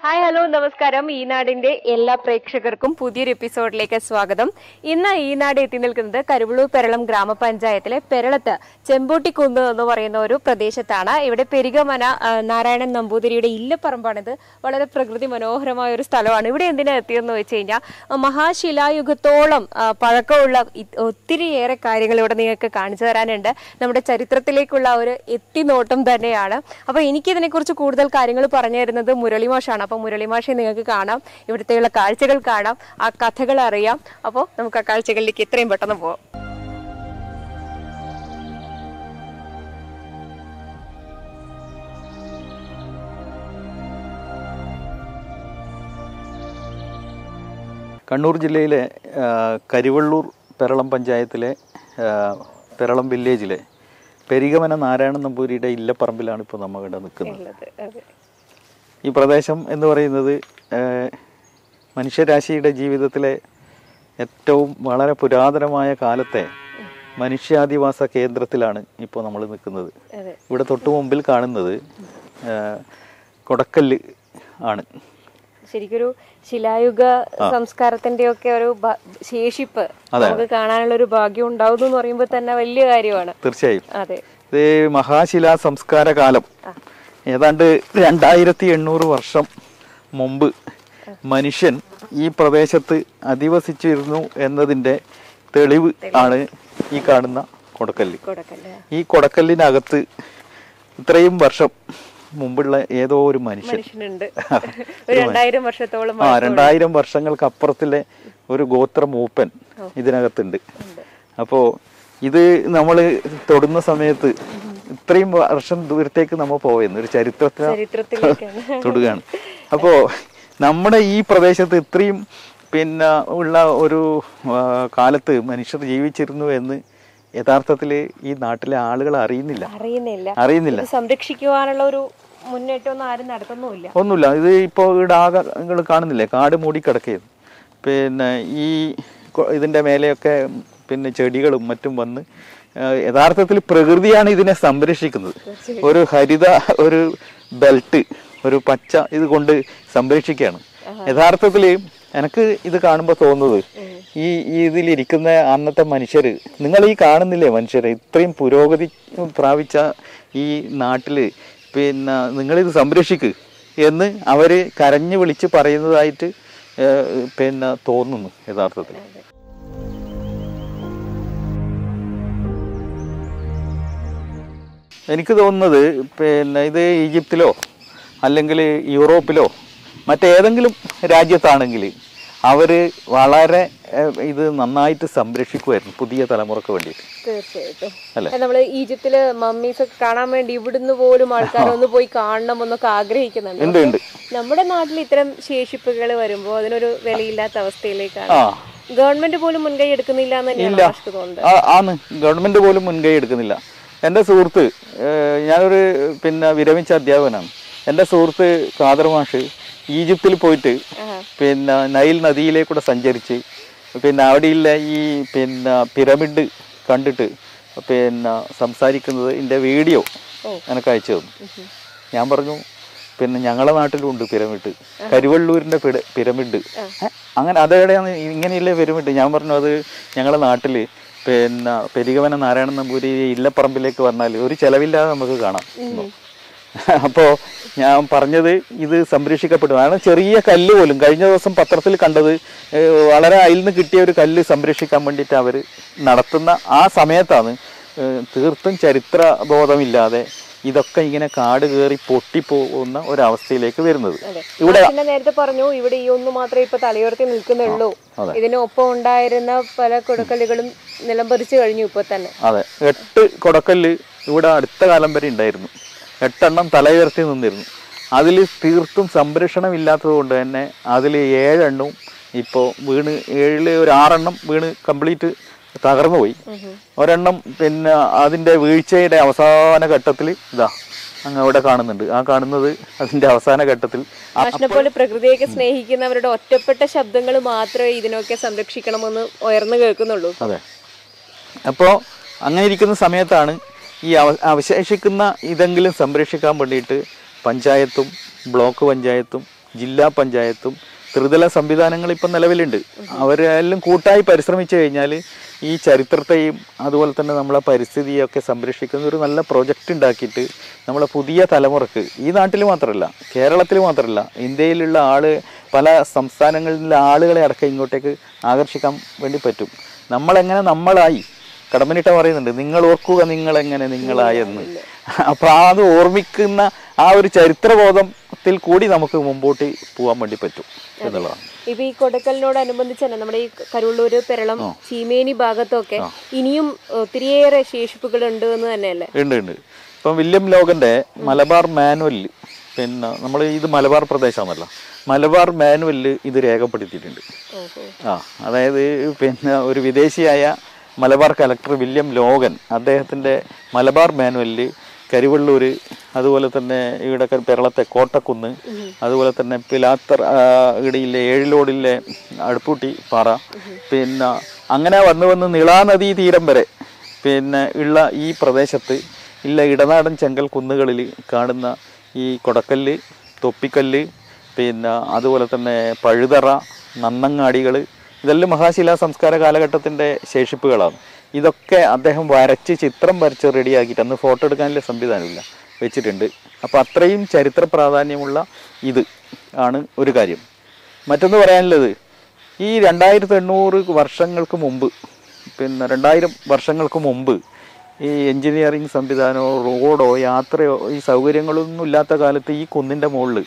Hi hello നമസ്കാരം ഈനാടിന്റെ എല്ലാ പ്രേക്ഷകർക്കും പുതിയൊരു എപ്പിസോഡിലേക്ക് സ്വാഗതം ഇന്ന് ഈനാട് എത്തി നിൽക്കുന്നത് കരുവള്ളൂർ പെരളം ഗ്രാമപഞ്ചായത്തിലെ പെരളത്ത് ചെമ്പൂട്ടിക്കുന്ന് എന്ന് പറയുന്ന ഒരു പ്രദേശത്താണ് ഇവിടെ പെരികമന ആ, നാരായണൻ നമ്പൂതിരിയുടെ ഇല്ലപ്പറമ്പാണിത് വളരെ പ്രകൃതി മനോഹരമായ ഒരു സ്ഥലമാണ് ഇവിടെ എന്തിനാ എത്തിയെന്ന് വെച്ച് കഴിഞ്ഞാൽ ആ, മഹാശിലായുഗത്തോളം ആ, പഴക്കമുള്ള ഇ- ഒത്തിരിയേറെ കാര്യങ്ങൾ ഇവിടെ നിങ്ങൾക്ക് കാണിച്ചു തരാനുണ്ട് നമ്മുടെ ചരിത്രത്തിലേക്കുള്ള ഒരു എത്തിനോട്ടം തന്നെയാണ് അപ്പൊ എനിക്കിതിനെക്കുറിച്ച് കൂടുതൽ കാര്യങ്ങൾ പറഞ്ഞു തരുന്നത് മുരളി മാഷാണ് അപ്പൊ മുരളി മാഷെ നിങ്ങൾക്ക് കാണാം ഇവിടുത്തെയുള്ള കാഴ്ചകൾ കാണാം ആ കഥകൾ അറിയാം അപ്പോൾ നമുക്ക് ആ കാഴ്ചകളിലേക്ക് എത്രയും പെട്ടെന്ന് പോവാം കണ്ണൂർ ജില്ലയിലെ ആ, കരിവള്ളൂർ പെരളം പഞ്ചായത്തിലെ ആ, പെരളം വില്ലേജിലെ പെരികമന നാരായണൻ നമ്പൂരിയുടെ ഇല്ലപ്പറമ്പിലാണ് ഇപ്പോൾ നമ്മൾ ഇവിടെ നിൽക്കുന്നത് ഉള്ളത്. അതെ. ഈ പ്രദേശം എന്ന് പറയുന്നത് ആ, മനുഷ്യരാശിയുടെ ജീവിതത്തിലെ ഏറ്റവും വളരെ പുരാതനമായ കാലത്തെ മനുഷ്യാധിവാസ കേന്ദ്രത്തിലാണ് ഇപ്പോൾ നമ്മൾ നിൽക്കുന്നത് അതെ. ഇവിടെ തൊട്ടു മുമ്പിൽ കാണുന്നത് ആ, കൊടക്കല്ല് ആണ് ശരിക്കൊരു ശിലായുഗ സംസ്കാരത്തിന്റെ ഒക്കെ ഒരു ഭ- ശേഷിപ്പ് അതെ. നമുക്ക് കാണാനുള്ള ഒരു ഭാഗ്യം ഉണ്ടാവുന്നു എന്ന് പറയുമ്പോൾ തന്നെ വലിയ കാര്യമാണ് തീർച്ചയായും അതെ ഇത് മഹാശിലാ സംസ്കാര കാലം ഏതാണ്ട് രണ്ടായിരത്തി എണ്ണൂറ് വർഷം മുമ്പ് മനുഷ്യൻ ഈ പ്രദേശത്ത് അധിവസിച്ചിരുന്നു എന്നതിൻ്റെ തെളിവ് ആണ് ഈ കാണുന്ന കൊടക്കല്ല് കൊടുക്കല്ലേ ഈ കൊടക്കല്ലിനകത്ത് ഇത്രയും വർഷം മുമ്പുള്ള ഏതോ ഒരു മനുഷ്യൻ മനുഷ്യനുണ്ട് ഒരു രണ്ടായിരം വർഷത്തോളം ആ രണ്ടായിരം വർഷങ്ങൾക്ക് അപ്പുറത്തിലെ ഒരു ഗോത്ര മൂപ്പൻ ഇതിനകത്തുണ്ട് അപ്പോ ഇത് നമ്മൾ തൊടുന്ന സമയത്ത് ഇത്രയും വർഷം ദൂരത്തേക്ക് നമ്മൾ പോയെന്ന് ഒരു ചരിത്രത്തെ ചരിത്രത്തിലേക്കാണ് തൊടുകയാണ് അപ്പോ നമ്മുടെ ഈ പ്രദേശത്ത് ഇത്രയും പിന്നെ ഉള്ള ഒരു ആ, കാലത്ത് മനുഷ്യർ ജീവിച്ചിരുന്നു എന്ന് യഥാർത്ഥത്തിൽ ഈ നാട്ടിലെ ആളുകൾ അറിയുന്നില്ല അറിയുന്നില്ല അറിയുന്നില്ല ഇത് സംരക്ഷിക്കുവാനുള്ള ഒരു മുന്നേറ്റമൊന്നും ആരും നടത്തുന്നുമില്ല ഒന്നുമില്ല ഇത് ഇപ്പോൾ ഇവിടെ ആകെ നിങ്ങൾ കാണുന്നില്ലേ കാട് മൂടിക്കിടക്കുകയാണ് പിന്നെ ഈ കൊ- ഇതിൻ്റെ മേലെയൊക്കെ പിന്നെ ചെടികളും മറ്റും വന്ന് ആ, യഥാർത്ഥത്തിൽ പ്രകൃതിയാണ് ഇതിനെ സംരക്ഷിക്കുന്നത് ഒരു ഹരിത ഒരു ബെൽറ്റ് ഒരു പച്ച ഇത് കൊണ്ട് സംരക്ഷിക്കുകയാണ് യഥാർത്ഥത്തിൽ എനിക്ക് ഇത് കാണുമ്പോൾ തോന്നുന്നത് ഈ ഈ ഇതിലിരിക്കുന്ന അന്നത്തെ മനുഷ്യർ നിങ്ങൾ ഈ കാണുന്നില്ലേ മനുഷ്യരെ ഇത്രയും പുരോഗതി പ്രാപിച്ച ഈ നാട്ടില് പിന്നെ നിങ്ങളിത് സംരക്ഷിക്ക് എന്ന് അവര് കരഞ്ഞു വിളിച്ച് പറയുന്നതായിട്ട് ഏഹ്, പിന്നെ തോന്നുന്നു യഥാർത്ഥത്തിൽ എനിക്ക് തോന്നുന്നത് പിന്നെ ഇത് ഈജിപ്തിലോ അല്ലെങ്കിൽ യൂറോപ്പിലോ മറ്റേതെങ്കിലും രാജ്യത്താണെങ്കിൽ അവര് വളരെ ഏഹ്, ഇത് നന്നായിട്ട് സംരക്ഷിക്കുമായിരുന്നു പുതിയ തലമുറക്ക് വേണ്ടിയിട്ട് തീർച്ചയായിട്ടും അല്ലേ? നമ്മള് ഈജിപ്തില് മമ്മീസ് ഒക്കെ കാണാൻ വേണ്ടി ഇവിടുന്ന് പോലും ആൾക്കാർ ഒന്ന് പോയി കാണണം എന്നൊക്കെ ആഗ്രഹിക്കുന്നുണ്ട് ഉണ്ട് ഉണ്ട് നമ്മുടെ നാട്ടിൽ ഇത്തരം ശേഷിപ്പുകൾ വരുമ്പോൾ അതിനൊരു വിലയില്ലാത്ത അവസ്ഥയിലേക്കാണ് ആ ഗവൺമെന്റ് പോലും മുൻകൈ എടുക്കുന്നില്ല എന്ന് തന്നെയാണ് ഇല്ല. മാഷ്ക്ക് തോന്നുന്നത് ആ ആന്ന് ഗവൺമെന്റ് പോലും മുൻകൈ എടുക്കുന്നില്ല എൻ്റെ സുഹൃത്ത് ഏഹ്, ഞാനൊരു പിന്നെ വിരമിച്ച അധ്യാപകനാണ് എൻ്റെ സുഹൃത്ത് ഖാദർ മാഷ് ഈജിപ്തിൽ പോയിട്ട് പിന്നെ നൈൽ നദിയിലേക്കൂടെ സഞ്ചരിച്ച് പിന്നെ അവിടെയുള്ള ഈ പിന്നെ പിരമിഡ് കണ്ടിട്ട് പിന്നെ സംസാരിക്കുന്നത് എൻ്റെ വീഡിയോ എനിക്ക് അയച്ചു തന്നു ഞാൻ പറഞ്ഞു പിന്നെ ഞങ്ങളെ നാട്ടിലും ഉണ്ട് പിരമിഡ് കരുവള്ളൂരിന്റെ പിര- പിരമിഡ് ഏ? അങ്ങനെ അതെവിടെയാണ് ഇങ്ങനെയല്ലേ പിരമിഡ് ഞാൻ പറഞ്ഞു അത് ഞങ്ങളെ നാട്ടില് പിന്നെ പെരികവന നാരായണൻ നമ്പൂരി ഇല്ലപ്പറമ്പിലേക്ക് വന്നാൽ ഒരു ചെലവില്ലാതെ നമുക്ക് കാണാം അപ്പോൾ ഞാൻ പറഞ്ഞത് ഇത് സംരക്ഷിക്കപ്പെടും കാരണം ചെറിയ കല്ല് പോലും കഴിഞ്ഞ ദിവസം പത്രത്തിൽ കണ്ടത് ഏ, വളരെ അതിൽ നിന്ന് കിട്ടിയ ഒരു കല്ല് സംരക്ഷിക്കാൻ വേണ്ടിയിട്ട് അവർ നടത്തുന്ന ആ സമയത്താണ് ഏ, തീർത്തും ചരിത്ര ബോധമില്ലാതെ ഇതൊക്കെ ഇങ്ങനെ കാട് കയറി പൊട്ടിപ്പോകുന്ന ഒരവസ്ഥയിലേക്ക് വരുന്നത് ഇവിടെ പിന്നെ നേരത്തെ പറഞ്ഞു ഇവിടെ ഈ ഒന്ന് മാത്രമേ ഇപ്പൊ തലയുയർത്തി നിൽക്കുന്നുള്ളൂ അതെ. ഇതിനൊപ്പം ഉണ്ടായിരുന്ന പല കൊടുക്കലുകളും നിലംപറിച്ചു കഴിഞ്ഞു ഇപ്പൊ തന്നെ അതെ എട്ട് കൊടക്കല്ല് ഇവിടെ അടുത്ത കാലം വരെ ഉണ്ടായിരുന്നു എട്ടെണ്ണം തലയുയർത്തി നിന്നിരുന്നു അതിൽ തീർത്തും സംരക്ഷണം ഇല്ലാത്തത് കൊണ്ട് തന്നെ അതിൽ ഏഴെണ്ണവും ഇപ്പോൾ വീണ് ഏഴില് ഒരു ആറെണ്ണം വീണ് കംപ്ലീറ്റ് തകർന്നു പോയി ഒരെണ്ണം പിന്നെ അതിൻ്റെ വീഴ്ചയുടെ അവസാന ഘട്ടത്തിൽ ഇതാ അങ്ങ് അവിടെ കാണുന്നുണ്ട് ആ കാണുന്നത് അതിൻ്റെ അവസാന ഘട്ടത്തിൽ ആ- മാഷിനെ പോലെ പ്രകൃതിയൊക്കെ സ്നേഹിക്കുന്നവരുടെ ഒറ്റപ്പെട്ട ശബ്ദങ്ങൾ മാത്രമേ ഇതിനൊക്കെ സംരക്ഷിക്കണമെന്ന് ഉയർന്നു കേൾക്കുന്നുള്ളൂ അതെ അപ്പോൾ അങ്ങനെ ഇരിക്കുന്ന സമയത്താണ് ഈ അവ- അവശേഷിക്കുന്ന ഇതെങ്കിലും സംരക്ഷിക്കാൻ വേണ്ടിയിട്ട് പഞ്ചായത്തും ബ്ലോക്ക് പഞ്ചായത്തും ജില്ലാ പഞ്ചായത്തും ത്രിതല സംവിധാനങ്ങൾ ഇപ്പം നിലവിലുണ്ട് അവരെല്ലാം കൂട്ടായി പരിശ്രമിച്ചു കഴിഞ്ഞാൽ ഈ ചരിത്രത്തെയും അതുപോലെ തന്നെ നമ്മളെ പരിസ്ഥിതിയൊക്കെ സംരക്ഷിക്കുന്ന ഒരു നല്ല പ്രൊജക്റ്റ് ഉണ്ടാക്കിയിട്ട് നമ്മളെ പുതിയ തലമുറക്ക് ഈ നാട്ടിൽ മാത്രമല്ല കേരളത്തിൽ മാത്രമല്ല ഇന്ത്യയിലുള്ള ആള് പല സംസ്ഥാനങ്ങളിലെ ആളുകളെ അടക്കം ഇങ്ങോട്ടേക്ക് ആകർഷിക്കാൻ വേണ്ടി പറ്റും നമ്മളെങ്ങനെ നമ്മളായി കടമ്പനിട്ട പറയുന്നുണ്ട് നിങ്ങൾ ഓർക്കുക നിങ്ങൾ എങ്ങനെ നിങ്ങളായെന്ന് അപ്പൊ ആ അത് ഓർമ്മിക്കുന്ന ആ ഒരു ചരിത്രബോധത്തിൽ കൂടി നമുക്ക് മുമ്പോട്ട് പോകാൻ വേണ്ടി പറ്റും എന്നുള്ളതാണ് ഇപ്പൊ ഈ കൊടുക്കലിനോടനുബന്ധിച്ച് തന്നെ നമ്മുടെ ഈ കരുവള്ളൂര് പെരളം ചീമേനി ഭാഗത്തൊക്കെ ഇനിയും ഒത്തിരിയേറെ ശേഷിപ്പുകൾ ഉണ്ട് എന്ന് തന്നെയല്ലേ ഉണ്ട് ഉണ്ട് ഇപ്പം വില്യം ലോഗന്റെ മലബാർ മാനുവലിൽ പിന്നെ നമ്മൾ ഇത് മലബാർ പ്രദേശമാണല്ലോ മലബാർ മാനുവലിൽ ഇത് രേഖപ്പെടുത്തിയിട്ടുണ്ട് ഓഹോ ആ അതായത് പിന്നെ ഒരു വിദേശിയായ മലബാർ കലക്ടർ വില്യം ലോഗൻ അദ്ദേഹത്തിൻ്റെ മലബാർ മാനുവലിൽ കരിവള്ളൂർ അതുപോലെ തന്നെ ഇവിടെ കേരളത്തെ കോട്ടക്കുന്ന് അതുപോലെ തന്നെ പിലാത്തർ ആ, ഇടയിലെ ഏഴിലോടിലെ അടുപ്പൂട്ടി പാറ പിന്നെ അങ്ങനെ വന്ന് വന്ന് നിളാനദീ തീരം വരെ പിന്നെ ഉള്ള ഈ പ്രദേശത്ത് ഇല്ല ഇടനാടൻ ചെങ്കൽ കുന്നുകളിൽ കാണുന്ന ഈ കൊടക്കല്ല് തൊപ്പിക്കല്ല് പിന്നെ അതുപോലെ തന്നെ പഴുതറ നന്നങ്ങാടികൾ ഇതെല്ലാം മഹാശിലാ സംസ്കാര കാലഘട്ടത്തിൻ്റെ ശേഷിപ്പുകളാണ് ഇതൊക്കെ അദ്ദേഹം വരച്ച് ചിത്രം വരച്ച് റെഡിയാക്കിയിട്ട് അന്ന് ഫോട്ടോ എടുക്കാനുള്ള സംവിധാനമില്ല വെച്ചിട്ടുണ്ട് അപ്പോൾ അത്രയും ചരിത്ര പ്രാധാന്യമുള്ള ഇത് ആണ് ഒരു കാര്യം മറ്റൊന്ന് പറയാനുള്ളത് ഈ രണ്ടായിരത്തി എണ്ണൂറ് വർഷങ്ങൾക്ക് മുമ്പ് പിന്നെ രണ്ടായിരം വർഷങ്ങൾക്ക് മുമ്പ് ഈ എഞ്ചിനീയറിംഗ് സംവിധാനമോ റോഡോ യാത്രയോ ഈ സൗകര്യങ്ങളൊന്നും ഇല്ലാത്ത കാലത്ത് ഈ കുന്നിൻ്റെ മുകളിൽ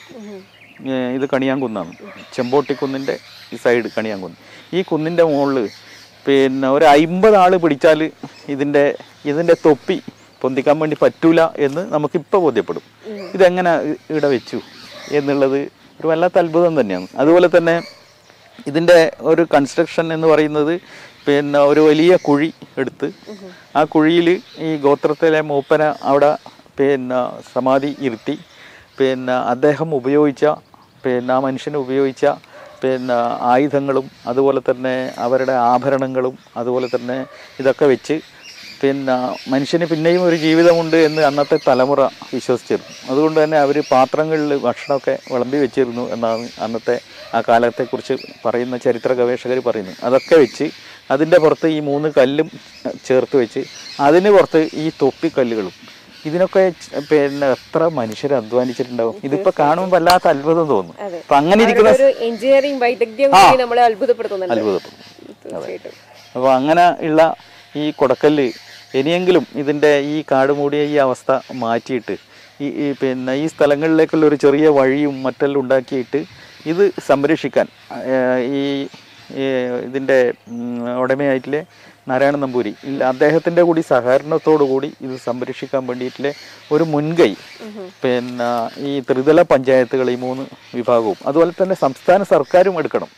ഇത് കണിയാങ്കുന്നാണ് ചെമ്പോട്ടിക്കുന്നിൻ്റെ ഈ സൈഡ് കണിയാങ്കുന്ന് ഈ കുന്നിൻ്റെ മുകളിൽ പിന്നെ ഒരു അയിമ്പത് ആൾ പിടിച്ചാൽ ഇതിൻ്റെ ഇതിൻ്റെ തൊപ്പി പൊന്തിക്കാൻ വേണ്ടി പറ്റൂല എന്ന് നമുക്കിപ്പോൾ ബോധ്യപ്പെടും ഇതെങ്ങനെ ഇ- ഇവിടെ വെച്ചു എന്നുള്ളത് ഒരു വല്ലാത്ത അത്ഭുതം തന്നെയാണ് അതുപോലെ തന്നെ ഇതിൻ്റെ ഒരു കൺസ്ട്രക്ഷൻ എന്ന് പറയുന്നത് പിന്നെ ഒരു വലിയ കുഴി എടുത്ത് ആ കുഴിയിൽ ഈ ഗോത്രത്തിലെ മൂപ്പന അവിടെ പിന്നെ സമാധി ഇരുത്തി പിന്നെ അദ്ദേഹം ഉപയോഗിച്ച പിന്നെ ആ മനുഷ്യൻ ഉപയോഗിച്ച പിന്നെ ആയുധങ്ങളും അതുപോലെ തന്നെ അവരുടെ ആഭരണങ്ങളും അതുപോലെ തന്നെ ഇതൊക്കെ വെച്ച് പിന്നെ മനുഷ്യന് പിന്നെയും ഒരു ജീവിതമുണ്ട് എന്ന് അന്നത്തെ തലമുറ വിശ്വസിച്ചിരുന്നു അതുകൊണ്ട് തന്നെ അവർ പാത്രങ്ങളിൽ ഭക്ഷണമൊക്കെ വിളമ്പി വെച്ചിരുന്നു എന്നാണ് അന്നത്തെ ആ കാലത്തെക്കുറിച്ച് പറയുന്ന ചരിത്ര ഗവേഷകർ പറയുന്നത് അതൊക്കെ വെച്ച് അതിൻ്റെ പുറത്ത് ഈ മൂന്ന് കല്ലും ചേർത്ത് വെച്ച് അതിന് പുറത്ത് ഈ തൊപ്പിക്കല്ലുകളും ഇതിനൊക്കെ ച- പിന്നെ എത്ര മനുഷ്യർ അധ്വാനിച്ചിട്ടുണ്ടാവും ഇതിപ്പോ കാണുമ്പോൾ വല്ലാത്ത അത്ഭുതം തോന്നും അതെ. അപ്പൊ അങ്ങനെ ഇരിക്കുന്ന ഒരു എഞ്ചിനീയറിംഗ് വൈദഗ്ധ്യം കൂടി നമ്മളെ അത്ഭുതപ്പെടുത്തുന്നുണ്ട് അത്ഭുതപ്പെടും തീർച്ചയായിട്ടും അപ്പോൾ അങ്ങനെ ഉള്ള ഈ കൊടക്കല്ല് ഇനിയെങ്കിലും ഇതിൻ്റെ ഈ കാട് മൂടിയ ഈ അവസ്ഥ മാറ്റിയിട്ട് ഈ ഈ പിന്നെ ഈ സ്ഥലങ്ങളിലേക്കുള്ള ഒരു ചെറിയ വഴിയും മറ്റെല്ലാം ഉണ്ടാക്കിയിട്ട് ഇത് സംരക്ഷിക്കാൻ ഏഹ്, ഈ ഈ ഇതിൻ്റെ ഉം, ഉടമയായിട്ടുള്ള നാരായണ നമ്പൂരി ഇല്ല അദ്ദേഹത്തിൻ്റെ കൂടി സഹകരണത്തോടു കൂടി ഇത് സംരക്ഷിക്കാൻ വേണ്ടിയിട്ടുള്ള ഒരു മുൻകൈ പിന്നെ ഈ ത്രിതല പഞ്ചായത്തുകൾ ഈ മൂന്ന് വിഭാഗവും അതുപോലെ തന്നെ സംസ്ഥാന സർക്കാരും എടുക്കണം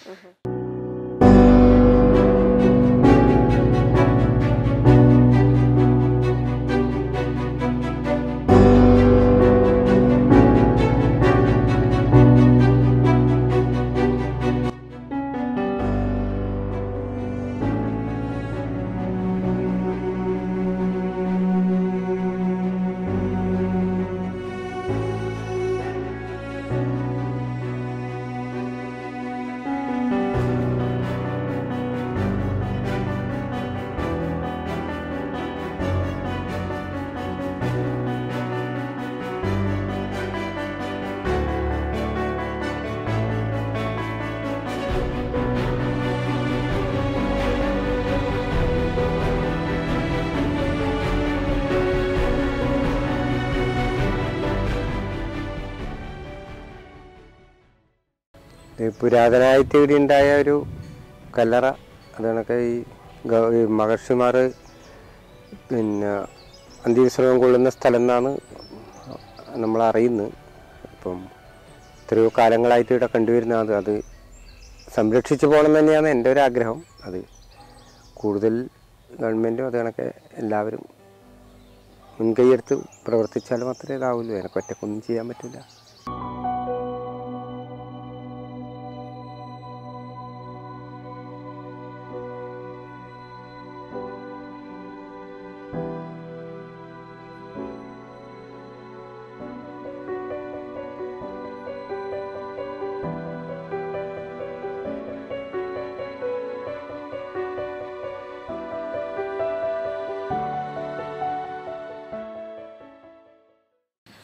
ഇത് പുരാതനമായിട്ട് ഇവിടെ ഉണ്ടായ ഒരു കല്ലറ അത് കണക്ക് ഈ ഗ- ഈ മഹർഷിമാർ പിന്നെ അന്ത്യവിശ്രമം കൊള്ളുന്ന സ്ഥലം എന്നാണ് നമ്മൾ അറിയുന്നത് അപ്പം എത്രയോ കാലങ്ങളായിട്ട് ഇവിടെ കണ്ടുവരുന്ന അത് അത് സംരക്ഷിച്ചു പോകണം തന്നെയാണ് എൻ്റെ ഒരു ആഗ്രഹം അത് കൂടുതൽ ഗവൺമെൻറ്റും അത് കണക്കെ എല്ലാവരും മുൻകൈയെടുത്ത് പ്രവർത്തിച്ചാൽ മാത്രമേ ഇതാവുള്ളൂ എനിക്ക് ഒറ്റക്കൊന്നും ചെയ്യാൻ പറ്റില്ല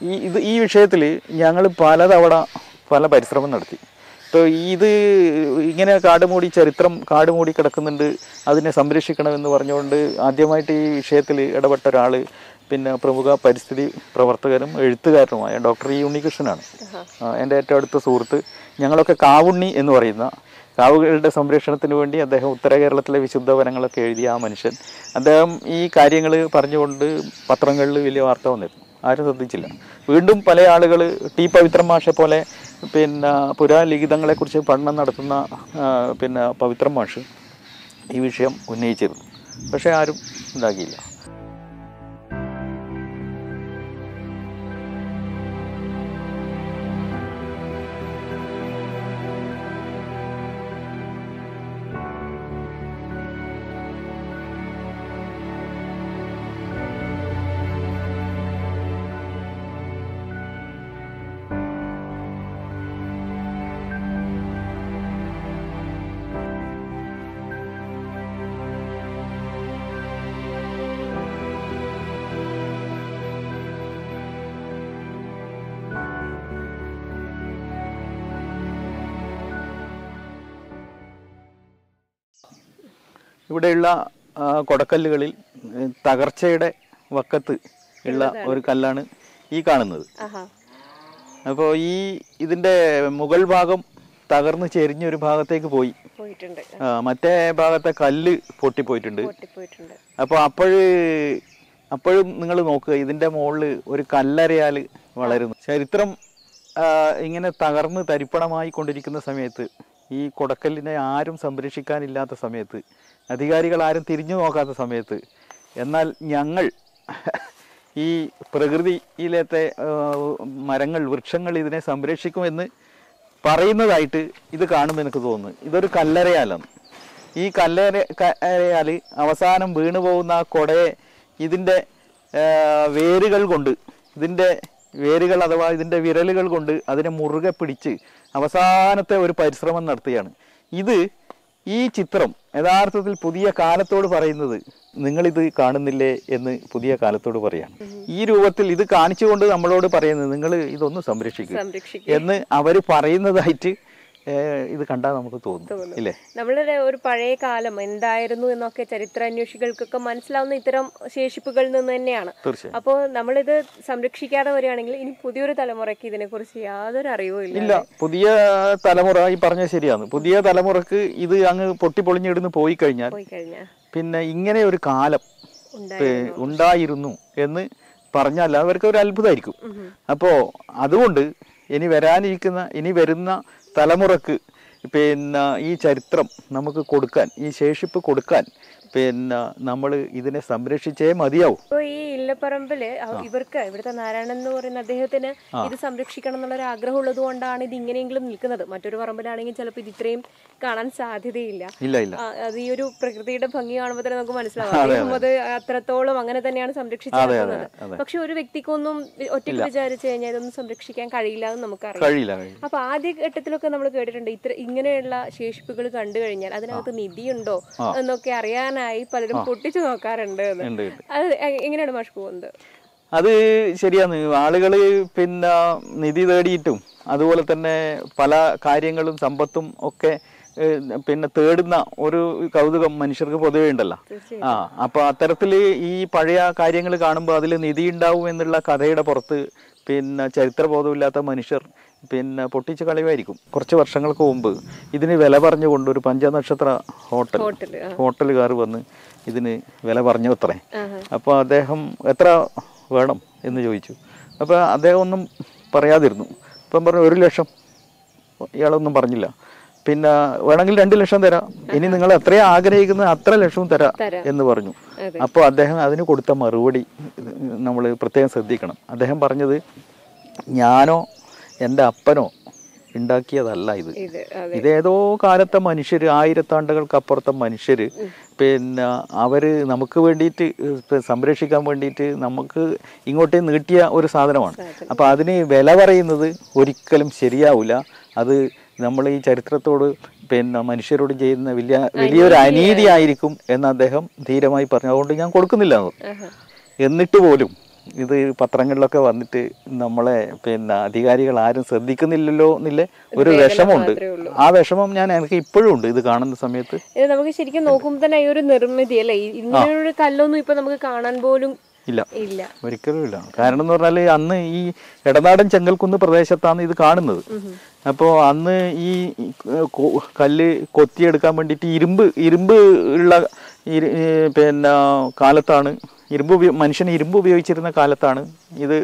ഈ ഇത് ഈ വിഷയത്തിൽ ഞങ്ങൾ പലതവണ പല പരിശ്രമം നടത്തി ഇപ്പോൾ ഇത് ഇങ്ങനെ കാട് മൂടി ചരിത്രം കാട് മൂടി കിടക്കുന്നുണ്ട് അതിനെ സംരക്ഷിക്കണമെന്ന് പറഞ്ഞുകൊണ്ട് ആദ്യമായിട്ട് ഈ വിഷയത്തിൽ ഇടപെട്ട ഒരാൾ പിന്നെ പ്രമുഖ പരിസ്ഥിതി പ്രവർത്തകനും എഴുത്തുകാരനുമായ ഡോക്ടർ ഇ ഉണ്ണികൃഷ്ണനാണ് ആ, എൻ്റെ ഏറ്റവും അടുത്ത സുഹൃത്ത് ഞങ്ങളൊക്കെ കാവുണ്ണി എന്ന് പറയുന്ന കാവുകളുടെ സംരക്ഷണത്തിന് വേണ്ടി അദ്ദേഹം ഉത്തര കേരളത്തിലെ വിശുദ്ധ വനങ്ങളൊക്കെ എഴുതിയ ആ മനുഷ്യൻ അദ്ദേഹം ഈ കാര്യങ്ങൾ പറഞ്ഞുകൊണ്ട് പത്രങ്ങളിൽ വലിയ വാർത്ത വന്നിരുന്നു ആരും ശ്രദ്ധിച്ചില്ല വീണ്ടും പല ആളുകൾ ടി പവിത്രൻ മാഷെ പോലെ പിന്നെ പുരാലിഖിതങ്ങളെക്കുറിച്ച് പഠനം നടത്തുന്ന ആ, പിന്നെ പവിത്രൻ മാഷ് ഈ വിഷയം ഉന്നയിച്ചിരുന്നു പക്ഷേ ആരും ഇതാക്കിയില്ല ഇവിടെയുള്ള ആ, കൊടക്കല്ലുകളിൽ ഏ, തകർച്ചയുടെ വക്കത്ത് ഉള്ള ഒരു കല്ലാണ് ഈ കാണുന്നത് ആഹാ അപ്പോൾ ഈ ഇതിൻ്റെ മുകൾ ഭാഗം തകർന്ന് ചെരിഞ്ഞ ഒരു ഭാഗത്തേക്ക് പോയി പോയിട്ടുണ്ട് ആ, മറ്റേ ഭാഗത്തെ കല്ല് പൊട്ടിപ്പോയിട്ടുണ്ട് പൊട്ടിപ്പോയിട്ടുണ്ട് അപ്പോൾ അപ്പോഴ് അപ്പോഴും നിങ്ങൾ നോക്കുക ഇതിൻ്റെ മുകളിൽ ഒരു കല്ലരയാൽ വളരുന്നു ചരിത്രം ആ, ഇങ്ങനെ തകർന്ന് തരിപ്പണമായി കൊണ്ടിരിക്കുന്ന സമയത്ത് ഈ കൊടക്കല്ലിനെ ആരും സംരക്ഷിക്കാനില്ലാത്ത സമയത്ത് അധികാരികൾ ആരും തിരിഞ്ഞു നോക്കാത്ത സമയത്ത് എന്നാൽ ഞങ്ങൾ ഈ പ്രകൃതിയിലത്തെ ആ, മരങ്ങൾ വൃക്ഷങ്ങൾ ഇതിനെ സംരക്ഷിക്കുമെന്ന് പറയുന്നതായിട്ട് ഇത് കാണുമ്പോൾ എനിക്ക് തോന്നുന്നു ഇതൊരു കല്ലരയാലാണ് ഈ കല്ലര കരയാൽ അവസാനം വീണു പോകുന്ന ആ കൊടയെ ഇതിൻ്റെ ആ, വേരുകൾ കൊണ്ട് ഇതിൻ്റെ വേരുകൾ അഥവാ ഇതിൻ്റെ വിരലുകൾ കൊണ്ട് അതിനെ മുറുകെ പിടിച്ച് അവസാനത്തെ ഒരു പരിശ്രമം നടത്തുകയാണ് ഇത് ഈ ചിത്രം യഥാർത്ഥത്തിൽ പുതിയ കാലത്തോട് പറയുന്നത് നിങ്ങളിത് കാണുന്നില്ലേ എന്ന് പുതിയ കാലത്തോട് പറയാണ് ഈ രൂപത്തിൽ ഇത് കാണിച്ചുകൊണ്ട് നമ്മളോട് പറയുന്നത് നിങ്ങൾ ഇതൊന്ന് സംരക്ഷിക്കുക സംരക്ഷിക്കുക എന്ന് അവർ പറയുന്നതായിട്ട് ഏഹ്, ഇത് കണ്ടാൽ നമുക്ക് തോന്നും ഇല്ലേ നമ്മളുടെ ഒരു പഴയ കാലം എന്തായിരുന്നു എന്നൊക്കെ ചരിത്രാന്വേഷികൾക്കൊക്കെ മനസ്സിലാവുന്ന ഇത്തരം ശേഷിപ്പുകളിൽ നിന്ന് തന്നെയാണ് തീർച്ചയായും അപ്പോൾ നമ്മളിത് സംരക്ഷിക്കാതെ വരികയാണെങ്കിൽ ഇനി പുതിയൊരു തലമുറയ്ക്ക് ഇതിനെക്കുറിച്ച് യാതൊരു അറിവും ഇല്ല ഇല്ല പുതിയ തലമുറ ഈ പറഞ്ഞ ശരിയാണ് പുതിയ തലമുറക്ക് ഇത് അങ്ങ് പൊട്ടിപ്പൊളിഞ്ഞിടുന്ന് പോയി കഴിഞ്ഞാൽ പോയി കഴിഞ്ഞാൽ പിന്നെ ഇങ്ങനെ ഒരു കാലം ഉണ്ടായി ഏ, ഉണ്ടായിരുന്നു എന്ന് പറഞ്ഞാൽ അവർക്ക് ഒരു അത്ഭുതമായിരിക്കും അപ്പോ അതുകൊണ്ട് ഇനി വരാനിരിക്കുന്ന ഇനി വരുന്ന തലമുറക്ക് പിന്നെ ഈ ചരിത്രം നമുക്ക് കൊടുക്കാൻ ഈ ശേഷിപ്പ് കൊടുക്കാൻ പിന്നെ നമ്മൾ ഇതിനെ സംരക്ഷിച്ചേ മതിയാവും ഇപ്പൊ ഈ ഇല്ലപ്പറമ്പില് അവ- ഇവർക്ക് ഇവിടുത്തെ നാരായണൻ എന്ന് പറയുന്ന അദ്ദേഹത്തിന് ഇത് സംരക്ഷിക്കണം എന്നുള്ള ഒരു ആഗ്രഹം ഉള്ളത് കൊണ്ടാണ് ഇത് ഇങ്ങനെയെങ്കിലും നിൽക്കുന്നത് മറ്റൊരു പറമ്പിലാണെങ്കിൽ ചിലപ്പോൾ ഇത് ഇത്രയും കാണാൻ സാധ്യതയില്ല ഇല്ല ഇല്ല ആ, അത് ഈ ഒരു പ്രകൃതിയുടെ ഭംഗി കാണുമ്പോൾ തന്നെ നമുക്ക് മനസ്സിലാവും അദ്ദേഹം അത് അത്രത്തോളം അങ്ങനെ തന്നെയാണ് സംരക്ഷിച്ചു നടത്തുന്നത് പക്ഷെ ഒരു വ്യക്തിക്കൊന്നും വി- ഒറ്റയ്ക്ക് വിചാരിച്ചു കഴിഞ്ഞാൽ ഇതൊന്നും സംരക്ഷിക്കാൻ കഴിയില്ല എന്ന് നമുക്കറിയാം കഴിയില്ല കഴിയില്ല അപ്പൊ ആദ്യ ഘട്ടത്തിലൊക്കെ നമ്മൾ കേട്ടിട്ടുണ്ട് ഇത്ര ഇങ്ങനെയുള്ള ശേഷിപ്പുകൾ കണ്ടു കഴിഞ്ഞാൽ അതിനകത്ത് നിധിയുണ്ടോ എന്നൊക്കെ അറിയാനായി പലരും പൊട്ടിച്ചു നോക്കാറുണ്ട് എന്ന്. ഉണ്ട് ഉണ്ട് അത് എ- എങ്ങനെയാണ് മാഷ് പോകുന്നത് അത് ശരിയാണ് ആളുകള് പിന്നെ നിധി തേടിയിട്ടും അതുപോലെ തന്നെ പല കാര്യങ്ങളും സമ്പത്തും ഒക്കെ ഏഹ്, പിന്നെ തേടുന്ന ഒരു കൗതുകം മനുഷ്യർക്ക് പൊതുവേ ഉണ്ടല്ലോ ആ അപ്പൊ അത്തരത്തില് ഈ പഴയ കാര്യങ്ങൾ കാണുമ്പോൾ അതിൽ നിധി ഉണ്ടാവും എന്നുള്ള കഥയുടെ പുറത്ത് പിന്നെ ചരിത്രബോധമില്ലാത്ത മനുഷ്യർ പിന്നെ പൊട്ടിച്ച് കളയുമായിരിക്കും കുറച്ച് വർഷങ്ങൾക്ക് മുമ്പ് ഇതിന് വില പറഞ്ഞുകൊണ്ട് ഒരു പഞ്ചനക്ഷത്ര ഹോട്ടൽ ഹോട്ടല് ആ. ഹോട്ടലുകാർ വന്ന് ഇതിന് വില പറഞ്ഞു അത്രേ ആഹാ. അപ്പോൾ അദ്ദേഹം എത്ര വേണം എന്ന് ചോദിച്ചു അപ്പോൾ അദ്ദേഹം ഒന്നും പറയാതിരുന്നു അപ്പം പറഞ്ഞു ഒരു ലക്ഷം ഇയാളൊന്നും പറഞ്ഞില്ല പിന്നെ വേണമെങ്കിൽ രണ്ട് ലക്ഷം തരാം ഇനി നിങ്ങൾ എത്രയും ആഗ്രഹിക്കുന്നത് അത്ര ലക്ഷവും തരാം തരാം. എന്ന് പറഞ്ഞു അതെ. അപ്പോൾ അദ്ദേഹം അതിന് കൊടുത്ത മറുപടി നമ്മൾ പ്രത്യേകം ശ്രദ്ധിക്കണം അദ്ദേഹം പറഞ്ഞത് ഞാനോ എൻ്റെ അപ്പനോ ഉണ്ടാക്കിയതല്ല ഇത് ഇത് അതെ ഇതേതോ കാലത്തെ മനുഷ്യര് ആയിരത്താണ്ടുകൾക്കപ്പുറത്തെ മനുഷ്യര് പിന്നെ അവര് നമുക്ക് വേണ്ടിയിട്ട് ഇപ്പൊ സംരക്ഷിക്കാൻ വേണ്ടിയിട്ട് നമുക്ക് ഇങ്ങോട്ടേ നീട്ടിയ ഒരു സാധനമാണ് അപ്പൊ അതിന് വില പറയുന്നത് ഒരിക്കലും ശരിയാവില്ല അത് നമ്മൾ ഈ ചരിത്രത്തോട് പിന്നെ മനുഷ്യരോട് ചെയ്യുന്ന വലിയ വലിയൊരു അനീതി ആയിരിക്കും എന്ന് അദ്ദേഹം ധീരമായി പറഞ്ഞു അതുകൊണ്ട് ഞാൻ കൊടുക്കുന്നില്ല എന്ന് പറഞ്ഞു. ആഹാ. എന്നിട്ട് പോലും ഇത് പത്രങ്ങളിലൊക്കെ വന്നിട്ട് നമ്മളെ പിന്നെ അധികാരികൾ ആരും ശ്രദ്ധിക്കുന്നില്ലല്ലോ എന്നില്ല ഒരു വിഷമമുണ്ട് ആ വിഷമം ഞാൻ എനിക്ക് ഇപ്പോഴും ഉണ്ട് ഇത് കാണുന്ന സമയത്ത് ഇത് നമുക്ക് ശരിക്കും നോക്കുമ്പോൾ തന്നെ ഈ ഒരു നിർമ്മിതി അല്ലേ ഈ- ഇങ്ങനെയൊരു കല്ലൊന്നും ഇപ്പൊ നമുക്ക് കാണാൻ പോലും ഇല്ല ഇല്ല ഒരിക്കലും ഇല്ല കാരണം എന്ന് പറഞ്ഞാൽ അന്ന് ഈ ഇടനാടൻ ചെങ്കൽക്കുന്ന് പ്രദേശത്താണ് ഇത് കാണുന്നത് അപ്പോൾ അന്ന് ഈ കൊ- കല്ല് കൊത്തിയെടുക്കാൻ വേണ്ടിയിട്ട് ഇരുമ്പ് ഇരുമ്പ് ഉള്ള ഇരു- ഈ പിന്നെ കാലത്താണ് ഇരുമ്പ് ഉപയോ- മനുഷ്യൻ ഇരുമ്പ് ഉപയോഗിച്ചിരുന്ന കാലത്താണ് ഇത്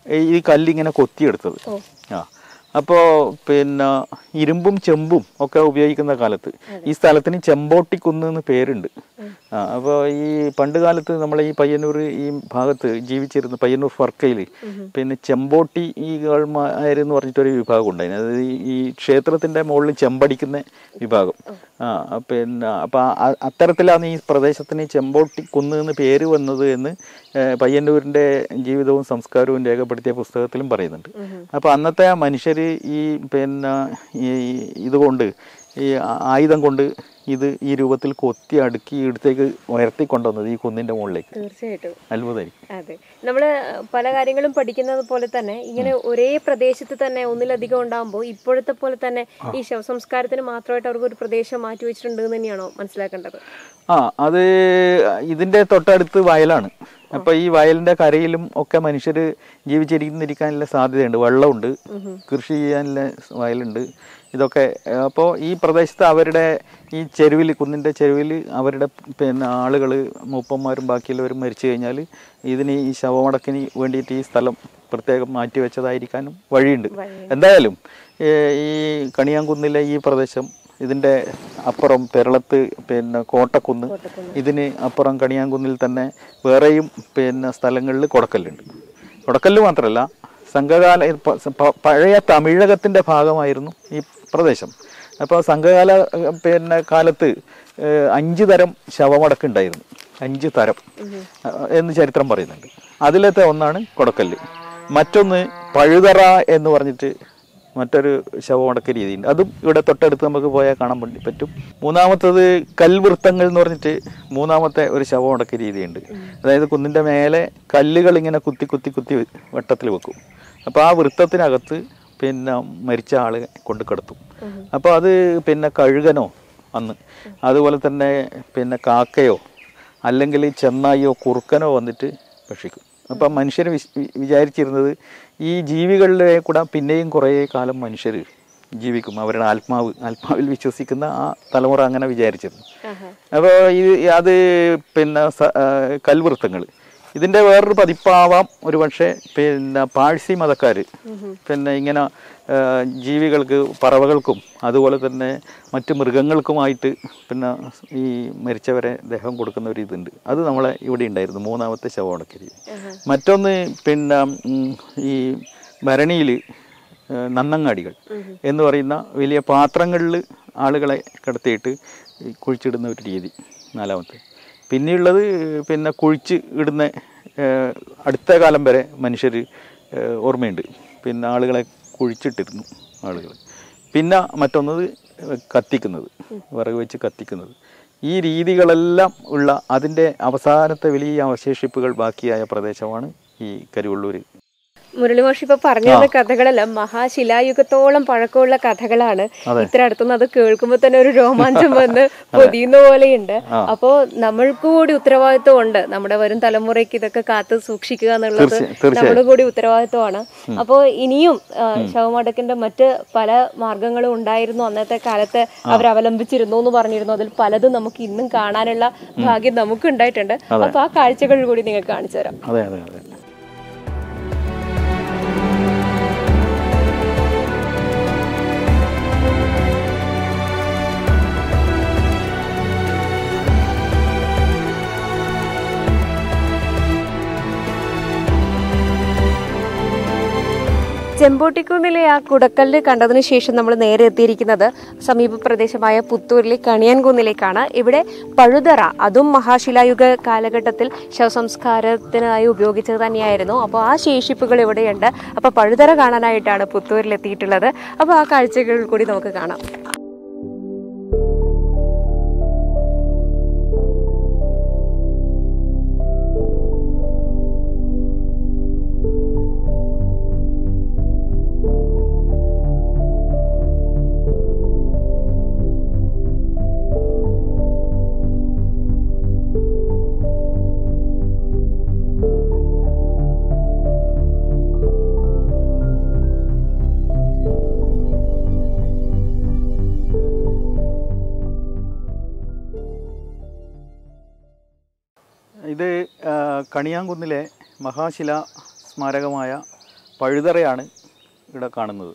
ഈ കല്ല് ഇങ്ങനെ കൊത്തിയെടുത്തത് ആ അപ്പോൾ പിന്നെ ഇരുമ്പും ചെമ്പും ഒക്കെ ഉപയോഗിക്കുന്ന കാലത്ത് ഈ സ്ഥലത്തിന് ചെമ്പോട്ടിക്കുന്ന് എന്ന് പേരുണ്ട് ആ അപ്പോൾ ഈ പണ്ട് കാലത്ത് നമ്മളെ ഈ പയ്യന്നൂർ ഈ ഭാഗത്ത് ജീവിച്ചിരുന്ന പയ്യന്നൂർ ഫർക്കയിൽ പിന്നെ ചെമ്പോട്ടി ഈ എന്ന് പറഞ്ഞിട്ടൊരു വിഭാഗം ഉണ്ടായിരുന്നു അതായത് ഈ- ഈ ക്ഷേത്രത്തിന്റെ മുകളിൽ ചെമ്പടിക്കുന്ന വിഭാഗം ആ പിന്നെ അപ്പം അത്തരത്തിലാണ് ഈ പ്രദേശത്തിന് ചെമ്പോട്ടി കുന്ന് എന്ന് പേര് വന്നത് എന്ന് ഏഹ്, പയ്യന്നൂരിന്റെ ജീവിതവും സംസ്കാരവും രേഖപ്പെടുത്തിയ പുസ്തകത്തിലും പറയുന്നുണ്ട് അപ്പോൾ അന്നത്തെ ആ മനുഷ്യർ ഈ പിന്നെ ഈ ഇതുകൊണ്ട് ഈ ആ- ആയുധം കൊണ്ട് ഇത് ഈ രൂപത്തിൽ കൊത്തി അടുക്കി ഇടത്തേക്ക് ഉയർത്തി കൊണ്ടുവന്നത് ഈ കുന്നിന്റെ മുകളിലേക്ക് തീർച്ചയായിട്ടും അത്ഭുതമായിരിക്കും അതെ നമ്മള് പല കാര്യങ്ങളും പഠിക്കുന്നത് പോലെ തന്നെ ഇങ്ങനെ ഒരേ പ്രദേശത്ത് തന്നെ ഒന്നിലധികം ഉണ്ടാകുമ്പോൾ ഇപ്പോഴത്തെ പോലെ തന്നെ ഈ ശവസംസ്കാരത്തിന് മാത്രമായിട്ട് അവർക്ക് ഒരു പ്രദേശം മാറ്റി വെച്ചിട്ടുണ്ട് എന്ന് തന്നെയാണോ മനസ്സിലാക്കേണ്ടത് ആ അത് ഇതിന്റെ തൊട്ടടുത്ത് വയലാണ് അപ്പൊ ഈ വയലിന്റെ കരയിലും ഒക്കെ മനുഷ്യർ ജീവിച്ചിരിക്കുന്നിരിക്കാനുള്ള സാധ്യതയുണ്ട് വെള്ളമുണ്ട് കൃഷി ചെയ്യാനുള്ള വയലുണ്ട് ഇതൊക്കെ അപ്പോൾ ഈ പ്രദേശത്ത് അവരുടെ ഈ ചെരുവിൽ കുന്നിന്റെ ചെരുവിൽ അവരുടെ പിന്നെ ആളുകൾ മൂപ്പന്മാരും ബാക്കിയുള്ളവരും മരിച്ചു കഴിഞ്ഞാൽ ഇതിന് ഈ ശവമടക്കിന് വേണ്ടിയിട്ട് ഈ സ്ഥലം പ്രത്യേകം മാറ്റി വെച്ചതായിരിക്കാനും വഴിയുണ്ട് എന്തായാലും ഏ, ഈ കണിയാങ്കുന്നിലെ ഈ പ്രദേശം ഇതിന്റെ അപ്പുറം പെരളത്ത് പിന്നെ കോട്ടക്കുന്ന് ഇതിന് അപ്പുറം കണിയാങ്കുന്നിൽ തന്നെ വേറെയും പിന്നെ സ്ഥലങ്ങളിൽ കൊടക്കല്ലുണ്ട് കൊടക്കല്ല് മാത്രമല്ല സംഘകാല പ- പ- പഴയ തമിഴകത്തിന്റെ ഭാഗമായിരുന്നു ഈ പ്രദേശം അപ്പോൾ സംഘകാല ഏഹ്, പിന്നെ കാലത്ത് ഏഹ്, അഞ്ച് തരം ശവമടക്കുണ്ടായിരുന്നു അഞ്ച് തരം ഏഹ്, എന്ന് ചരിത്രം പറയുന്നുണ്ട് അതിലത്തെ ഒന്നാണ് കൊടക്കല്ല് മറ്റൊന്ന് പഴുതറ എന്ന് പറഞ്ഞിട്ട് മറ്റൊരു ശവമടക്ക രീതിയുണ്ട് അതും ഇവിടെ തൊട്ടടുത്ത് നമുക്ക് പോയാൽ കാണാൻ വേണ്ടി പറ്റും മൂന്നാമത്തത് കൽവൃത്തങ്ങൾ എന്ന് പറഞ്ഞിട്ട് മൂന്നാമത്തെ ഒരു ശവമടക്ക രീതിയുണ്ട് അതായത് കുന്നിന്റെ മേലെ കല്ലുകൾ ഇങ്ങനെ കുത്തി കുത്തി കുത്തി വട്ടത്തിൽ വെക്കും അപ്പോൾ ആ വൃത്തത്തിനകത്ത് പിന്നെ മരിച്ച ആളെ കൊണ്ട് കിടത്തും അപ്പോൾ അത് പിന്നെ കഴുകനോ അന്ന് അതുപോലെ തന്നെ പിന്നെ കാക്കയോ അല്ലെങ്കിൽ ചെന്നായിയോ കുറുക്കനോ വന്നിട്ട് ഭക്ഷിക്കും അപ്പം മനുഷ്യർ വിചാരിച്ചിരുന്നത് ഈ ജീവികളിലെ കൂടെ പിന്നെയും കുറേ കാലം മനുഷ്യർ ജീവിക്കും അവരുടെ ആത്മാവ് ആത്മാവിൽ വിശ്വസിക്കുന്ന ആ തലമുറ അങ്ങനെ വിചാരിച്ചിരുന്നു അപ്പോൾ ഇത് അത് പിന്നെ സ- ആ, കൽവൃത്തങ്ങൾ ഇതിൻ്റെ വേറൊരു പതിപ്പാവാം ഒരു പക്ഷേ പിന്നെ പാഴ്സി മതക്കാർ പിന്നെ ഇങ്ങനെ ആ, ജീവികൾക്ക് പറവകൾക്കും അതുപോലെ തന്നെ മറ്റ് മൃഗങ്ങൾക്കുമായിട്ട് പിന്നെ ഈ മരിച്ചവരെ ദേഹം കൊടുക്കുന്ന ഒരു ഇതുണ്ട് അത് നമ്മളെ ഇവിടെ ഉണ്ടായിരുന്നു മൂന്നാമത്തെ ശവമടക്കരി മറ്റൊന്ന് പിന്നെ ഉം, ഈ ഭരണിയിൽ നന്നങ്ങാടികൾ എന്ന് പറയുന്ന വലിയ പാത്രങ്ങളിൽ ആളുകളെ കിടത്തിയിട്ട് ഈ കുഴിച്ചിടുന്ന ഒരു രീതി നാലാമത്തെ പിന്നെയുള്ളത് പിന്നെ കുഴിച്ച് ഇടുന്ന ഏഹ്, അടുത്ത കാലം വരെ മനുഷ്യർ ഓർമ്മയുണ്ട് പിന്നെ ആളുകളെ കുഴിച്ചിട്ടിരുന്നു ആളുകൾ പിന്നെ മറ്റൊന്നത് കത്തിക്കുന്നത് വിറക് വെച്ച് കത്തിക്കുന്നത് ഈ രീതികളെല്ലാം ഉള്ള അതിൻ്റെ അവസാനത്തെ വലിയ അവശേഷിപ്പുകൾ ബാക്കിയായ പ്രദേശമാണ് ഈ കരുവള്ളൂർ മുരളി മാഷി ഇപ്പൊ പറഞ്ഞു തന്ന കഥകളെല്ലാം മഹാശിലായുഗത്തോളം പഴക്കമുള്ള കഥകളാണ് ഇത്ര അടുത്തുനിന്ന് അത് കേൾക്കുമ്പോൾ തന്നെ ഒരു രോമാഞ്ചം വന്ന് പൊതിയുന്ന പോലെയുണ്ട് അപ്പോ നമ്മൾക്ക് കൂടി ഉത്തരവാദിത്വം ഉണ്ട് നമ്മുടെ വരും തലമുറയ്ക്ക് ഇതൊക്കെ കാത്ത് സൂക്ഷിക്കുക എന്നുള്ളത് തീർച്ച- തീർച്ചയായും. നമ്മുടെ കൂടി ഉത്തരവാദിത്വമാണ് അപ്പോൾ ഇനിയും ആ, ശവമടക്കിന്റെ മറ്റ് പല മാർഗങ്ങളും ഉണ്ടായിരുന്നു അന്നത്തെ കാലത്ത് അവർ അവലംബിച്ചിരുന്നു എന്ന് പറഞ്ഞിരുന്നു അതിൽ പലതും നമുക്ക് ഇന്നും കാണാനുള്ള ഭാഗ്യം നമുക്ക് ഉണ്ടായിട്ടുണ്ട് അപ്പൊ ആ കാഴ്ചകൾ കൂടി നിങ്ങൾക്ക് കാണിച്ചു തരാം അതെ അതെ അതെ ചെമ്പോട്ടിക്കുന്നിലെ ആ കുടക്കല്ല് കണ്ടതിന് ശേഷം നമ്മൾ നേരെ എത്തിയിരിക്കുന്നത് സമീപ പ്രദേശമായ പുത്തൂരിലെ കണിയാൻകുന്നിലേക്കാണ് ഇവിടെ പഴുതറ അതും മഹാശിലായുഗ കാലഘട്ടത്തിൽ ശവസംസ്കാരത്തിനായി ഉപയോഗിച്ചത് തന്നെയായിരുന്നു അപ്പോൾ ആ ശേഷിപ്പുകൾ ഇവിടെയുണ്ട് അപ്പോൾ പഴുതറ കാണാനായിട്ടാണ് പുത്തൂരിൽ എത്തിയിട്ടുള്ളത് അപ്പോൾ ആ കാഴ്ചകൾ കൂടി നമുക്ക് കാണാം ഇത് ആ, കണിയാങ്കുന്നിലെ മഹാശില സ്മാരകമായ പഴുതറയാണ് ഇവിടെ കാണുന്നത്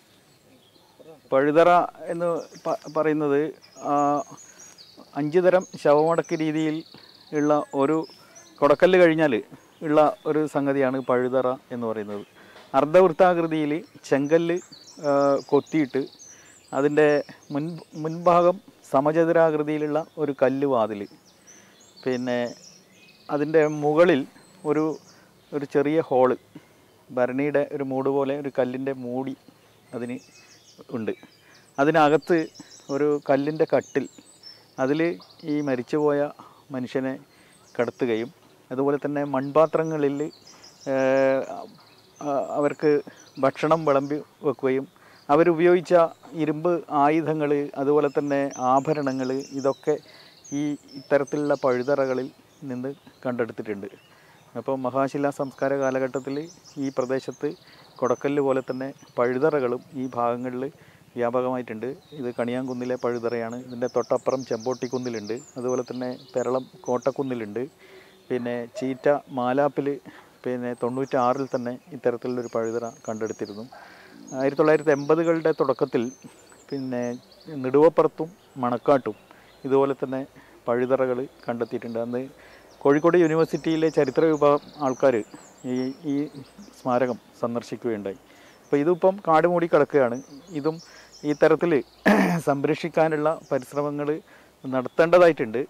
പഴുതറ എന്ന് പ- പറയുന്നത് ആ, അഞ്ച് തരം ശവമടക്ക് രീതിയിൽ ഉള്ള ഒരു കൊടക്കല്ല് കഴിഞ്ഞാൽ ഉള്ള ഒരു സംഗതിയാണ് പഴുതറ എന്ന് പറയുന്നത് അർദ്ധവൃത്താകൃതിയിൽ ചെങ്കല്ല് ആ, കൊത്തിയിട്ട് അതിൻ്റെ മുൻ മുൻഭാഗം സമചതുരാകൃതിയിലുള്ള ഒരു കല്ല് വാതിൽ പിന്നെ അതിൻ്റെ മുകളിൽ ഒരു ഒരു ചെറിയ ഹോള് ഭരണിയുടെ ഒരു മൂട് പോലെ ഒരു കല്ലിൻ്റെ മൂടി അതിന് ഉണ്ട് അതിനകത്ത് ഒരു കല്ലിൻ്റെ കട്ടിൽ അതിൽ ഈ മരിച്ചുപോയ മനുഷ്യനെ കടത്തുകയും അതുപോലെ തന്നെ മൺപാത്രങ്ങളിൽ ഏഹ്, ആ- അവർക്ക് ഭക്ഷണം വിളമ്പി വെക്കുകയും അവരുപയോഗിച്ച ഇരുമ്പ് ആയുധങ്ങൾ അതുപോലെ തന്നെ ആഭരണങ്ങൾ ഇതൊക്കെ ഈ ഇത്തരത്തിലുള്ള പഴുതറകളിൽ നിന്ന് കണ്ടെടുത്തിട്ടുണ്ട് അപ്പോൾ മഹാശിലാ സംസ്കാര കാലഘട്ടത്തിൽ ഈ പ്രദേശത്ത് കൊടക്കല്ല് പോലെ തന്നെ പഴുതറകളും ഈ ഭാഗങ്ങളിൽ വ്യാപകമായിട്ടുണ്ട് ഇത് കണിയാങ്കുന്നിലെ പഴുതറയാണ് ഇതിൻ്റെ തൊട്ടപ്പുറം ചെമ്പോട്ടിക്കുന്നിലുണ്ട് അതുപോലെ തന്നെ പെരളം കോട്ടക്കുന്നിലുണ്ട് പിന്നെ ചീറ്റ മാലാപ്പിൽ പിന്നെ തൊണ്ണൂറ്റാറിൽ തന്നെ ഇത്തരത്തിലുള്ളൊരു പഴുതറ കണ്ടെടുത്തിരുന്നു ആയിരത്തി തൊള്ളായിരത്തി എൺപതുകളുടെ തുടക്കത്തിൽ പിന്നെ നെടുവപ്പുറത്തും മണക്കാട്ടും ഇതുപോലെ തന്നെ പഴുതറകൾ കണ്ടെത്തിയിട്ടുണ്ട് അന്ന് കോഴിക്കോട് യൂണിവേഴ്സിറ്റിയിലെ ചരിത്ര വിഭാഗം ആൾക്കാർ ഈ ഈ സ്മാരകം സന്ദർശിക്കുകയുണ്ടായി അപ്പോൾ ഇതിപ്പം കാട് മൂടി കിടക്കുകയാണ് ഇതും ഈ തരത്തിൽ സംരക്ഷിക്കാനുള്ള പരിശ്രമങ്ങൾ നടത്തേണ്ടതായിട്ടുണ്ട്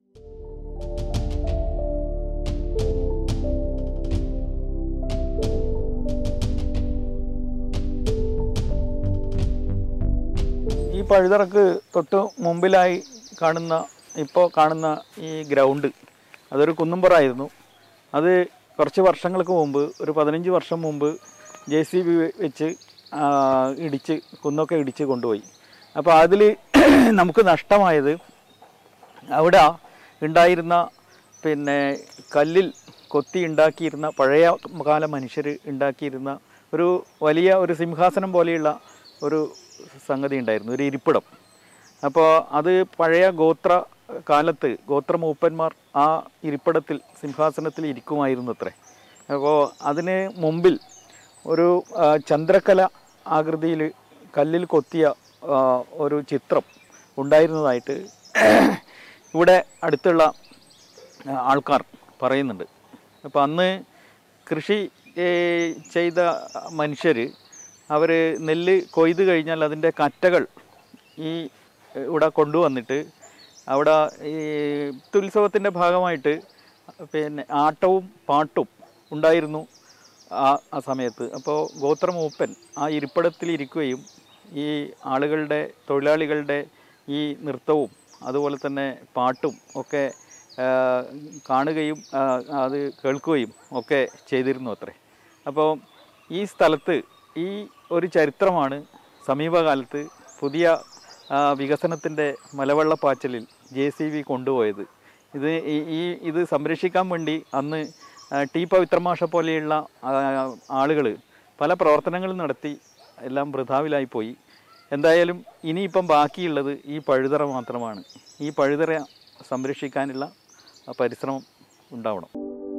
ഈ പഴുതറക്ക് തൊട്ട് മുമ്പിലായി കാണുന്ന ഇപ്പോൾ കാണുന്ന ഈ ഗ്രൗണ്ട് അതൊരു കുന്നുംപുറായിരുന്നു അത് കുറച്ച് വർഷങ്ങൾക്ക് മുമ്പ് ഒരു പതിനഞ്ച് വർഷം മുമ്പ് ജെ സി ബി വെച്ച് ആ, ഇടിച്ച് കുന്നൊക്കെ ഇടിച്ച് കൊണ്ടുപോയി അപ്പോൾ അതിൽ നമുക്ക് നഷ്ടമായത് അവിടെ ഉണ്ടായിരുന്ന പിന്നെ കല്ലിൽ കൊത്തി ഉണ്ടാക്കിയിരുന്ന പഴയ കാല മനുഷ്യർ ഉണ്ടാക്കിയിരുന്ന ഒരു വലിയ ഒരു സിംഹാസനം പോലെയുള്ള ഒരു സംഗതി ഉണ്ടായിരുന്നു ഒരു ഇരിപ്പിടം അപ്പോൾ അത് പഴയ ഗോത്ര കാലത്ത് ഗോത്ര മൂപ്പന്മാർ ആ ഇരിപ്പിടത്തിൽ സിംഹാസനത്തിൽ ഇരിക്കുമായിരുന്നു അത്രേ അപ്പോൾ അതിന് മുമ്പിൽ ഒരു ആ, ചന്ദ്രക്കല ആകൃതിയിൽ കല്ലിൽ കൊത്തിയ ആ, ഒരു ചിത്രം ഉണ്ടായിരുന്നതായിട്ട് ഇവിടെ അടുത്തുള്ള ആ, ആൾക്കാർ പറയുന്നുണ്ട് അപ്പോൾ അന്ന് കൃഷി ഏ, ചെയ്ത മനുഷ്യർ അവർ നെല്ല് കൊയ്ത് കഴിഞ്ഞാൽ അതിൻ്റെ കറ്റകൾ ഈ ഇവിടെ കൊണ്ടുവന്നിട്ട് അവിടെ ഈ ഉത്സവത്തിൻ്റെ ഭാഗമായിട്ട് പിന്നെ ആട്ടവും പാട്ടും ഉണ്ടായിരുന്നു ആ ആ സമയത്ത് അപ്പോൾ ഗോത്രമൂപ്പൻ ആ ഇരിപ്പിടത്തിൽ ഇരിക്കുകയും ഈ ആളുകളുടെ തൊഴിലാളികളുടെ ഈ നൃത്തവും അതുപോലെ തന്നെ പാട്ടും ഒക്കെ ആ, കാണുകയും ആ, അത് കേൾക്കുകയും ഒക്കെ ചെയ്തിരുന്നു അത്രേ അപ്പോൾ ഈ സ്ഥലത്ത് ഈ ഒരു ചരിത്രമാണ് സമീപകാലത്ത് പുതിയ ആ, വികസനത്തിൻ്റെ മലവെള്ളപ്പാച്ചലിൽ ജെ സി ബി കൊണ്ടുപോയത് ഇത് ഈ- ഈ ഇത് സംരക്ഷിക്കാൻ വേണ്ടി അന്ന് ആ, ടി പവിത്രമാഷ പോലെയുള്ള ആളുകൾ പല പ്രവർത്തനങ്ങളും നടത്തി എല്ലാം വൃഥാവിലായി പോയി എന്തായാലും ഇനിയിപ്പം ബാക്കിയുള്ളത് ഈ പഴുതറ മാത്രമാണ് ഈ പഴുതറ സംരക്ഷിക്കാനുള്ള ആ, പരിശ്രമം ഉണ്ടാവണം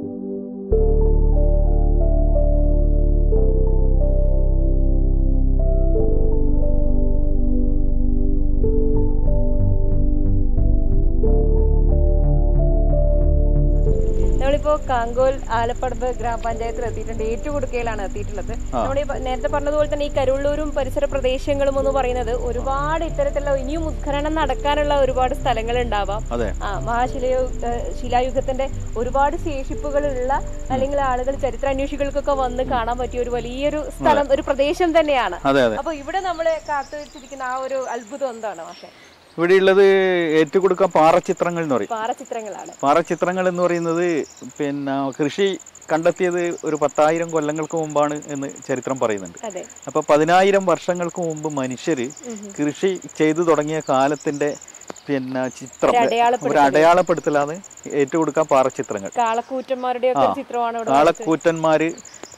നമ്മളിപ്പോ കാങ്കോൽ ആലപ്പടമ്പ് ഗ്രാമപഞ്ചായത്തിൽ എത്തിയിട്ടുണ്ട് ഏറ്റുകൊടുക്കയിലാണ് എത്തിയിട്ടുള്ളത് നമ്മൾ നേരത്തെ പറഞ്ഞതുപോലെ തന്നെ ഈ കരുള്ളൂരും പരിസര പ്രദേശങ്ങളും എന്ന് പറയുന്നത് ഒരുപാട് ഇത്തരത്തിലുള്ള ഇനിയും ഉദ്ഖനനം നടക്കാനുള്ള ഒരുപാട് സ്ഥലങ്ങൾ ഉണ്ടാവാം അതെ ആ മഹാശിലയു ഏഹ് ശിലായുഗത്തിന്റെ ഒരുപാട് ശേഷിപ്പുകളുള്ള അല്ലെങ്കിൽ ആളുകൾ ചരിത്രാന്വേഷികൾക്കൊക്കെ വന്ന് കാണാൻ പറ്റിയ ഒരു വലിയൊരു സ്ഥലം ഒരു പ്രദേശം തന്നെയാണ് അതെ അതെ അപ്പൊ ഇവിടെ നമ്മളെ കാത്തു വെച്ചിരിക്കുന്ന ആ ഒരു അത്ഭുതം എന്താണ് പക്ഷേ ഇവിടെയുള്ളത് ഏറ്റുകൊടുക്ക പാറച്ചിത്രങ്ങൾ എന്ന് പറയും പാറച്ചിത്രങ്ങളാണ് പാറച്ചിത്രങ്ങൾ എന്ന് പറയുന്നത് പിന്നെ കൃഷി കണ്ടെത്തിയത് ഒരു പത്തായിരം കൊല്ലങ്ങൾക്ക് മുമ്പാണ് എന്ന് ചരിത്രം പറയുന്നുണ്ട് അതെ അപ്പോൾ പതിനായിരം വർഷങ്ങൾക്ക് മുമ്പ് മനുഷ്യർ കൃഷി ചെയ്തു തുടങ്ങിയ കാലത്തിന്റെ പിന്നെ ചിത്രം ഒരു അടയാളപ്പെടുത്തൽ. ഒരു അടയാളപ്പെടുത്തലാണ് ഏറ്റുകൊടുക്കാൻ പാറച്ചിത്രങ്ങൾ കാളക്കൂറ്റന്മാരുടെ ഒക്കെ ചിത്രമാണ് ഇവിടെ കാളക്കൂറ്റന്മാര്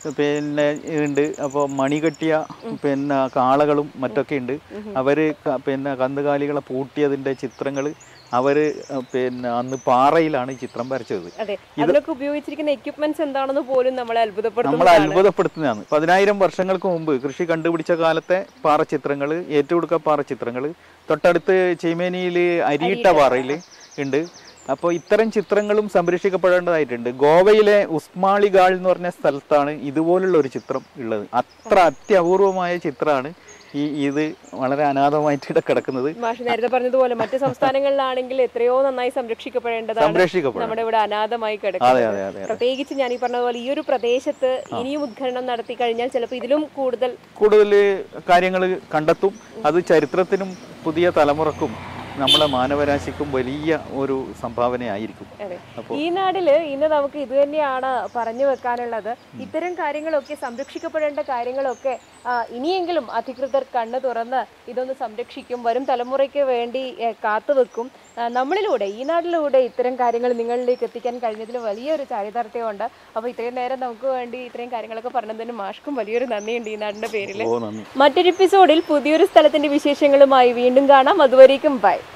പിന്നെ ഉണ്ട് അപ്പോൾ മണി കെട്ടിയ പിന്നെ കാളകളും മറ്റൊക്കെ ഉണ്ട് അവര് ക- പിന്നെ കന്നുകാലികളെ പൂട്ടിയതിന്റെ ചിത്രങ്ങൾ അവര് പിന്നെ അന്ന് പാറയിലാണ് ഈ ചിത്രം വരച്ചത് അതെ അതിനൊക്കെ ഉപയോഗിച്ചിരിക്കുന്ന എക്യുപ്മെന്റ്സ് എന്താണെന്ന് പോലും നമ്മളെ നമ്മൾ അത്ഭുതപ്പെടുത്തുന്നു അത്ഭുതപ്പെടുത്തുന്നതാണ് പതിനായിരം വർഷങ്ങൾക്ക് മുമ്പ് കൃഷി കണ്ടുപിടിച്ച കാലത്തെ പാറച്ചിത്രങ്ങൾ ഏറ്റുകൊടുക്ക പാറച്ചിത്രങ്ങൾ തൊട്ടടുത്ത് ചീമേനിയിൽ അരിയിട്ട പാറയിൽ ഉണ്ട് അപ്പോൾ ഇത്തരം ചിത്രങ്ങളും സംരക്ഷിക്കപ്പെടേണ്ടതായിട്ടുണ്ട് ഗോവയിലെ ഉസ്മാളിഗാൾ എന്ന് പറഞ്ഞ സ്ഥലത്താണ് ഇതുപോലുള്ള ഒരു ചിത്രം ഉള്ളത് അത്ര അത്യപൂർവമായ ചിത്രമാണ് ഈ ഇത് വളരെ അനാഥമായിട്ട് ഇവിടെ കിടക്കുന്നത് മാഷ് നേരത്തെ പറഞ്ഞതുപോലെ മറ്റു സംസ്ഥാനങ്ങളിലാണെങ്കിൽ എത്രയോ നന്നായി സംരക്ഷിക്കപ്പെടേണ്ടതാണ് സംരക്ഷിക്കപ്പെടണം നമ്മുടെ ഇവിടെ അനാഥമായി അതെ കിടക്കുന്നത് അതെ അതെ പ്രത്യേകിച്ച് ഞാൻ ഈ പറഞ്ഞതുപോലെ ഈ ഒരു പ്രദേശത്ത് ഇനിയും ഉദ്ഖനനം നടത്തി കഴിഞ്ഞാൽ ചിലപ്പോൾ ഇതിലും കൂടുതൽ കൂടുതൽ കാര്യങ്ങൾ കണ്ടെത്തും അത് ചരിത്രത്തിനും പുതിയ തലമുറക്കും നമ്മളെ മാനവരാശിക്കും വലിയ ഒരു സംഭാവനയായിരിക്കും അതെ അപ്പോൾ ഈ നാടില് ഇന്ന് നമുക്ക് ഇത് തന്നെയാണ് പറഞ്ഞു വെക്കാനുള്ളത് ഇത്തരം കാര്യങ്ങളൊക്കെ സംരക്ഷിക്കപ്പെടേണ്ട കാര്യങ്ങളൊക്കെ ആ, ഇനിയെങ്കിലും അധികൃതർ കണ്ണു തുറന്ന് ഇതൊന്ന് സംരക്ഷിക്കും വരും തലമുറയ്ക്ക് വേണ്ടി ഏ, കാത്തുവെക്കും ആ, നമ്മളിലൂടെ ഈ നാട്ടിലൂടെ ഇത്തരം കാര്യങ്ങൾ നിങ്ങളിലേക്ക് എത്തിക്കാൻ കഴിഞ്ഞതിൽ വലിയൊരു ചാരിതാർത്ഥ്യമുണ്ട് അപ്പോൾ ഇത്രയും നേരം നമുക്ക് വേണ്ടി ഇത്രയും കാര്യങ്ങളൊക്കെ പറഞ്ഞതിന് മാഷ്ക്കും വലിയൊരു നന്ദിയുണ്ട് ഈ നാടിന്റെ പേരിൽ ഓ നന്ദി മറ്റൊരു എപ്പിസോഡിൽ പുതിയൊരു സ്ഥലത്തിന്റെ വിശേഷങ്ങളുമായി വീണ്ടും കാണാം അതുവരേക്കും ബൈ